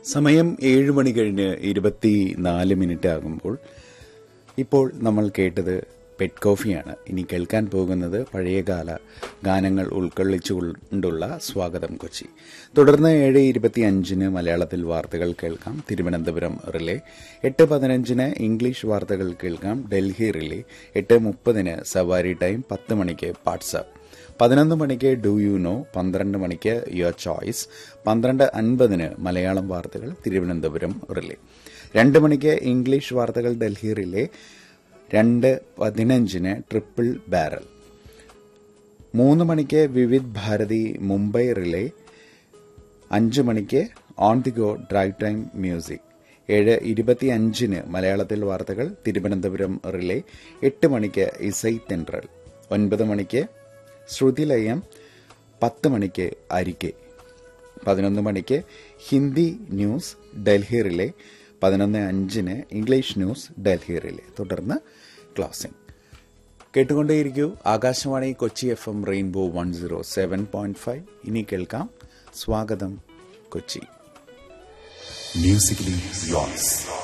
സമയം ഏഴ് മണി കഴിഞ്ഞ് ഇരുപത്തി നാല് മിനിറ്റ് ആകുമ്പോൾ ഇപ്പോൾ നമ്മൾ കേട്ടത് പെറ്റ് കോഫിയാണ് ഇനി കേൾക്കാൻ പോകുന്നത് പഴയകാല ഗാനങ്ങൾ ഉൾക്കൊള്ളിച്ചുകൊണ്ടുള്ള സ്വാഗതം കൊച്ചി തുടർന്ന് ഏഴ് ഇരുപത്തി അഞ്ചിന് മലയാളത്തിൽ വാർത്തകൾ കേൾക്കാം തിരുവനന്തപുരം റിലേ എട്ട് പതിനഞ്ചിന് ഇംഗ്ലീഷ് വാർത്തകൾ കേൾക്കാം ഡൽഹി റിലേ എട്ട് മുപ്പതിന് സവാരി ടൈം പത്ത് മണിക്ക് വാട്സാപ്പ് പതിനൊന്ന് മണിക്ക് ഡു യു നോ പന്ത്രണ്ട് മണിക്ക് യുവർ ചോയ്സ് പന്ത്രണ്ട് അൻപതിന് മലയാളം വാർത്തകൾ തിരുവനന്തപുരം റിലേ രണ്ട് മണിക്ക് ഇംഗ്ലീഷ് വാർത്തകൾ ഡൽഹി റിലേ രണ്ട് പതിനഞ്ചിന് ട്രിപ്പിൾ ബാരൽ മൂന്ന് മണിക്ക് വിവിധ് ഭാരതി മുംബൈ റിലേ അഞ്ച് മണിക്ക് on the go drive time music ഏഴ് ഇരുപത്തി അഞ്ചിന് മലയാളത്തിൽ വാർത്തകൾ തിരുവനന്തപുരം റിലേ എട്ട് മണിക്ക് ഇസൈ തെൻട്രൽ ഒൻപത് മണിക്ക് ശ്രുതിലയം പത്ത് മണിക്ക് അരികെ പതിനൊന്ന് മണിക്ക് ഹിന്ദി ന്യൂസ് ഡൽഹി റിലേ പതിനൊന്ന് അഞ്ചിന് ഇംഗ്ലീഷ് ന്യൂസ് ഡൽഹി റിലേ തുടർന്ന് ക്ലോസിംഗ് കേട്ടുകൊണ്ടേയിരിക്കൂ Akashvani Kochi F M rainbow one zero seven point five ഇനി കേൾക്കാം സ്വാഗതം കൊച്ചി Musically yours.